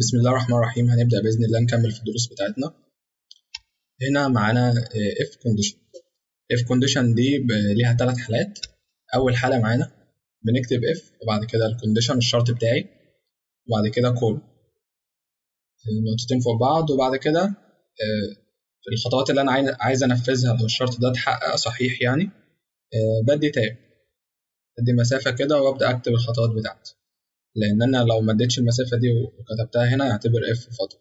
بسم الله الرحمن الرحيم هنبدأ بإذن الله نكمل في الدروس بتاعتنا هنا معانا if condition if condition دي ب- ليها ثلاث حالات أول حالة معانا بنكتب if وبعد كده الكونديشن الشرط بتاعي وبعد كده call نقطتين فوق بعض وبعد كده آه، الخطوات اللي أنا عايز- عايز أنفذها لو الشرط ده اتحقق صحيح يعني آه، بدي تاب بدي مسافة كده وأبدأ أكتب الخطوات بتاعتي لأن أنا لو ما اديتش المسافة دي وكتبتها هنا يعتبر if فقط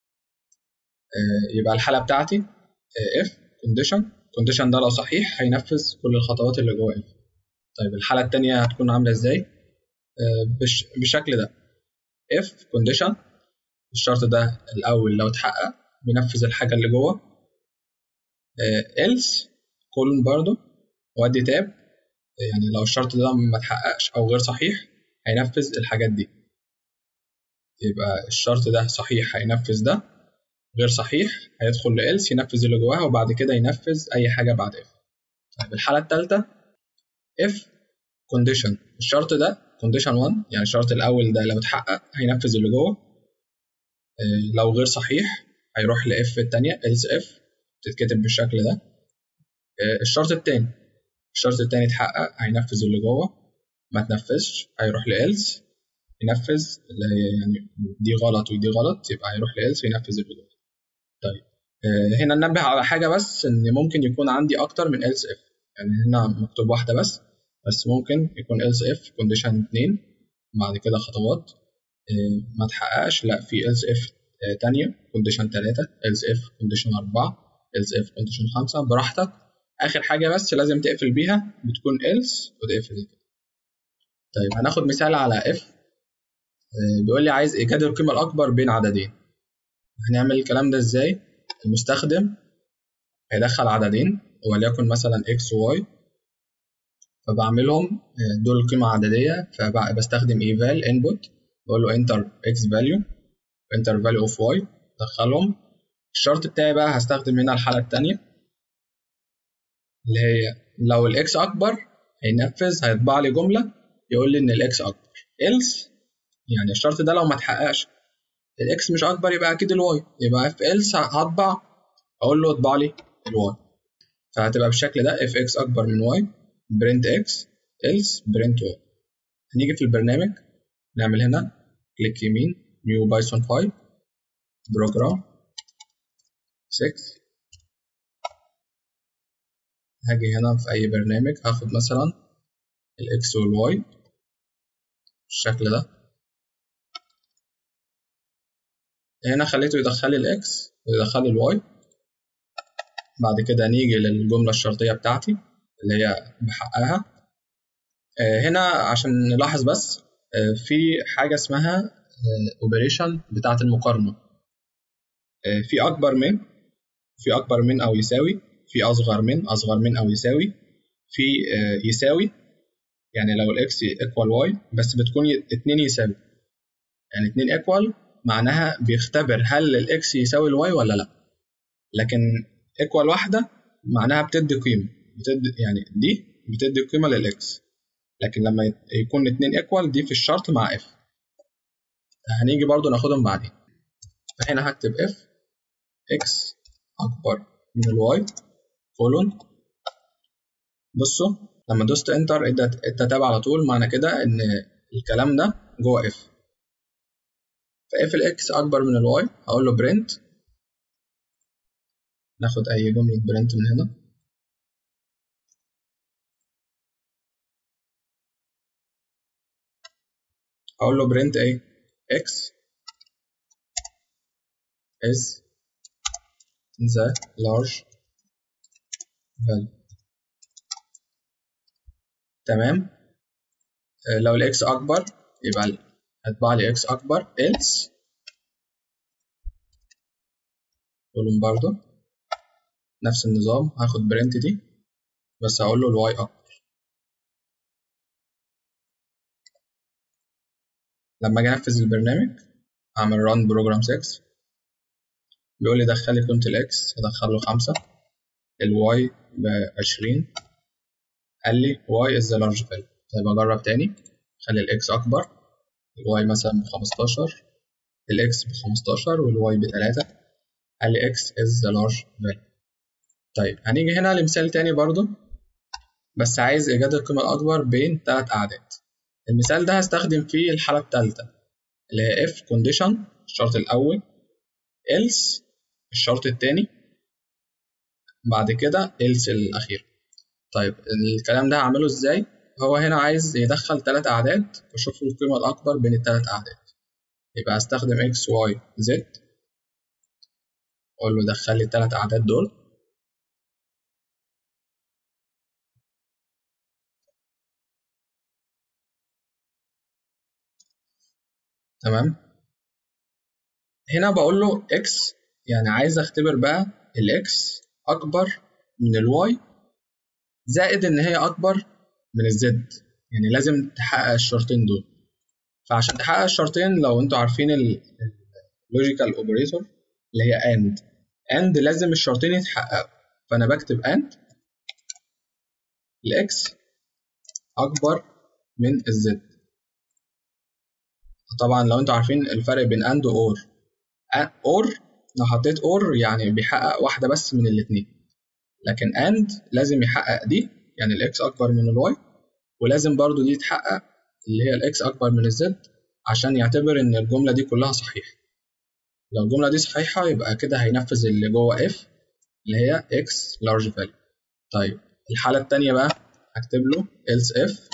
آه، يبقى الحالة بتاعتي آه، if condition condition ده لو صحيح هينفذ كل الخطوات اللي جوه if طيب الحالة التانية هتكون عاملة ازاي؟ آه، بش بالشكل ده if condition الشرط ده الأول لو اتحقق بينفذ الحاجة اللي جوه آه، else colon برضو وأدي تاب يعني لو الشرط ده ما اتحققش أو غير صحيح هينفذ الحاجات دي يبقى الشرط ده صحيح هينفذ ده غير صحيح هيدخل ل else ينفذ اللي جواها وبعد كده ينفذ أي حاجة بعد if طيب الحالة التالتة if condition الشرط ده condition 1 يعني الشرط الأول ده لو اتحقق هينفذ اللي جوه آه، لو غير صحيح هيروح ل if التانية else if تتكتب بالشكل ده آه، الشرط التاني الشرط التاني اتحقق هينفذ اللي جوه ما تنفذش هيروح ل else ينفذ اللي هي يعني دي غلط ودي غلط يبقى هيروح ل else وينفذ اللي جوه طيب آه، هنا ننبه على حاجة بس إن ممكن يكون عندي أكتر من else if يعني هنا مكتوب واحدة بس بس ممكن يكون else if condition 2 بعد كده خطوات آه، ما تحققش لا في else if آه، تانية condition 3 else if condition 4 else if condition 5 براحتك آخر حاجة بس لازم تقفل بيها بتكون else وتقفل كده طيب هناخد مثال على if آه، بيقول لي عايز إيجاد القيمة الأكبر بين عددين هنعمل الكلام ده إزاي؟ المستخدم هيدخل عددين وليكن مثلا x و y فبعملهم آه، دول قيمة عددية فبستخدم eval input بقول له enter x value enter value of y دخلهم الشرط بتاعي بقى هستخدم هنا الحالة التانية اللي هي لو الاكس أكبر هينفذ هيطبع لي جملة يقول لي إن الاكس أكبر else يعني الشرط ده لو ما اتحققش الاكس مش أكبر يبقى أكيد الواي يبقى في else هطبع أقول له اطبع لي الواي فهتبقى بالشكل ده if x أكبر من y print x else print y هنيجي في البرنامج نعمل هنا كليك يمين new بايثون 5 بروجرام 6 هاجي هنا في أي برنامج هاخد مثلا الإكس والواي بالشكل ده هنا خليته يدخل لي الإكس ويدخل لي الواي بعد كده نيجي للجملة الشرطية بتاعتي اللي هي بحققها آه، هنا عشان نلاحظ بس آه، في حاجة اسمها اوبريشن بتاعة المقارنة آه، في أكبر من في أكبر من أو يساوي في أصغر من أصغر من أو يساوي في آه، يساوي يعني لو الإكس إيكوال واي بس بتكون ي- اتنين يساوي يعني اتنين إيكوال معناها بيختبر هل الإكس يساوي الواي ولا لأ لكن إيكوال واحدة معناها بتدي قيمة بتدي يعني دي بتدي قيمة للإكس لكن لما يت- يكون اتنين إيكوال دي في الشرط مع إف هنيجي برضو ناخدهم بعدين فهنا هكتب إف إكس أكبر من الواي كولون بصوا لما دوست انتر ادى ادى تاب على طول معنى كده ان الكلام ده جوه اف فاف الاكس اكبر من الواي هقول له برنت ناخد اي جمله برنت من هنا هقول له برنت ايه اكس is the large value تمام آه، لو الاكس اكبر يبقى ال- هتبع لي اكس اكبر else كولوم برضو نفس النظام هاخد برنت دي بس هقول له الواي اكبر لما اجي انفذ البرنامج اعمل run بروجرام 6 بيقول لي دخل لي قيمة الاكس هدخل له خمسة الواي بعشرين قال لي y is the large value طيب أجرب تاني خلي الإكس أكبر الواي مثلا بخمستاشر الاكس ب 15 والواي ب 3 قال لي x is the large value طيب هنيجي هنا لمثال تاني برضو بس عايز إيجاد القيمة الأكبر بين تلات أعداد المثال ده هستخدم فيه الحالة التالتة اللي هي if condition الشرط الأول else الشرط التاني بعد كده else الأخير طيب الكلام ده هعمله إزاي؟ هو هنا عايز يدخل تلات أعداد وأشوف القيمة الأكبر بين التلات أعداد يبقى هستخدم x y z أقول له دخل لي التلات أعداد دول تمام هنا بقول له x يعني عايز اختبر بقى الاكس اكبر من الواي زائد ان هي اكبر من الزد يعني لازم تحقق الشرطين دول فعشان تحقق الشرطين لو انتوا عارفين اللوجيكال اوبريتور اللي هي and and لازم الشرطين يتحققوا فانا بكتب and الاكس اكبر من الزد طبعا لو انتوا عارفين الفرق بين and و or or لو حطيت or يعني بيحقق واحدة بس من الاتنين لكن and لازم يحقق دي يعني الاكس اكبر من الواي ولازم برضو دي تحقق اللي هي الاكس اكبر من الزد عشان يعتبر ان الجملة دي كلها صحيحة لو الجملة دي صحيحة يبقى كده هينفذ اللي جوه if اللي هي x large value طيب الحالة التانية بقى هكتب له else if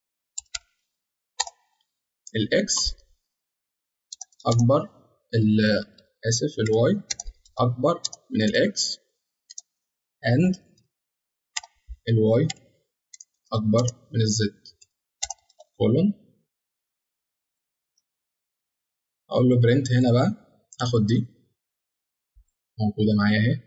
ال x أكبر ال آسف ال y أكبر من ال x and ال y أكبر من ال z colon أقول له print هنا بقى هاخد دي موجودة معايا اهي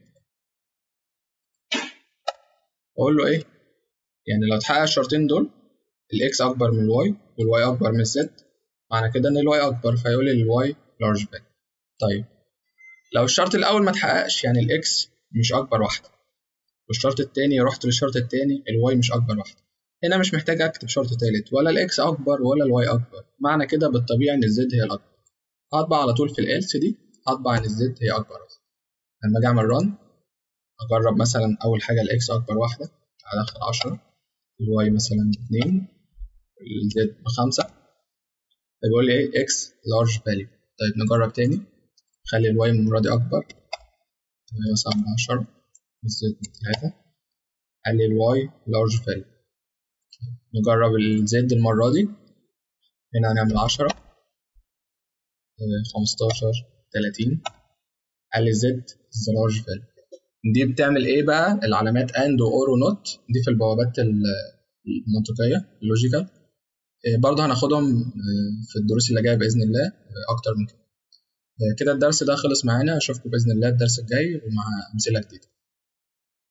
واقول له ايه يعني لو اتحقق الشرطين دول الاكس اكبر من الواي والواي اكبر من الزد معنى كده ان الواي اكبر فيقول لي الواي لارج فاليو طيب لو الشرط الاول ما اتحققش يعني الاكس مش اكبر واحده والشرط التاني رحت للشرط التاني الواي مش اكبر واحده هنا مش محتاج اكتب شرط تالت ولا الاكس اكبر ولا الواي اكبر معنى كده بالطبيعي ان الزد هي الاكبر هطبع على طول في الالس دي هطبع ان الزد هي اكبر واحده لما اجي اعمل رن اجرب مثلا اول حاجه الاكس اكبر واحده هدخل 10 الواي مثلا 2 الزد بخمسة بيقول لي ايه اكس لارج فاليو طيب نجرب تاني خلي الواي المرة دي أكبر مثلا ب 10 الزد بتلاتة قال لي الواي لارج فاليو نجرب الزد المرة دي هنا هنعمل 10 15 30 قال لي زد ذا لارج فاليو دي بتعمل ايه بقى العلامات اند اور ونوت دي في البوابات المنطقيه اللوجيكال برضه هناخدهم في الدروس اللي جايه باذن الله اكتر من كده كده الدرس ده خلص معانا اشوفكم باذن الله الدرس الجاي ومع امثله جديده